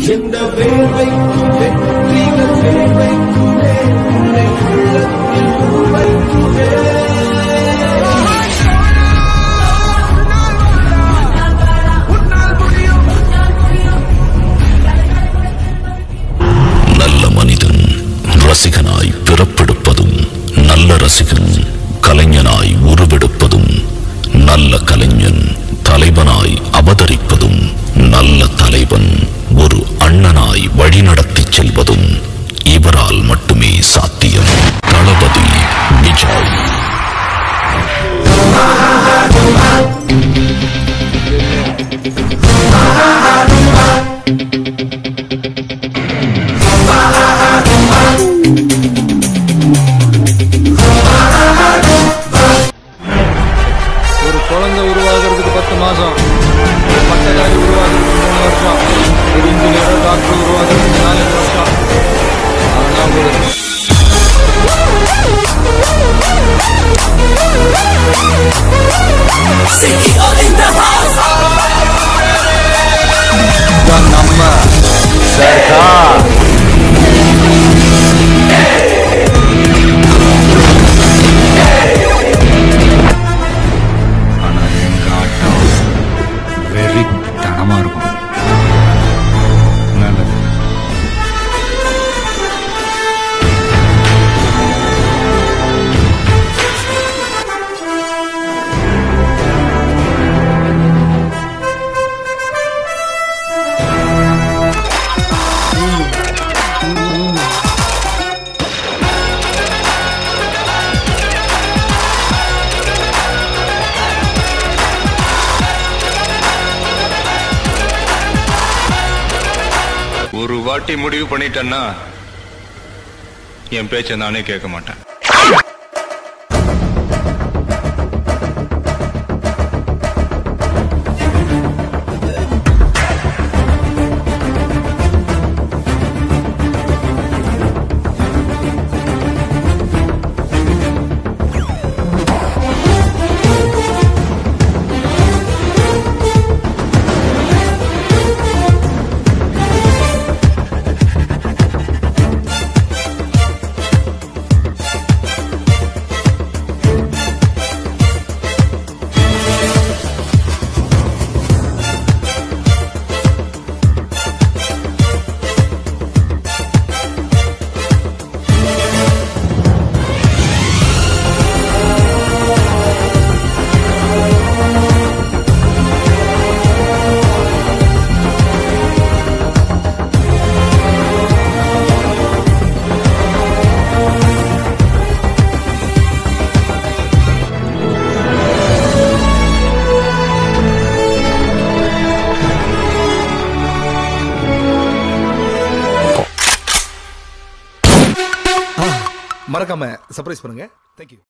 எந்த வேர்வைக்கும் வெற்றிகள் வேர்வைக்குமே உன்னை உள்ளத்தில் உருவைக்குமே நல்ல மனிதன் ரசிகனாய் பிறப்பெடுப்பதும் நல்ல ரசிகன் கலைஞனாய் உருவெடுப்பதும் நல்ல கலைஞன் தலைவனாய் அவதரிப்பதும் நல்ல தலைவன் ஒரு அண்ணனாய் வழிநடத்திச் செல்வதும் இவரால் மட்டுமே சாத்தியம் தளபதி விஜய் ஒரு குழந்தை உருவாகிறதுக்கு பத்து மாசம் ஒரு பட்டதாரி உருவாகிறதுக்கு மூணு வருஷம் ஒரு இன்ஜினியரோ டாக்டர் உருவாகிறதுக்கு நாலு வருஷம் அதான் ஒரு இதான் நம்ம சர்க்கார் ஆனா எங்க ஆட்டம் வெறித்தனமா இருக்கும் நல்லது ஒரு வாட்டி முடிவு பண்ணிட்டேன்னா என் பேச்சை நானே கேட்க மாட்டேன் மறக்காம சர்ப்ரைஸ் பண்ணுங்க தேங்க்யூ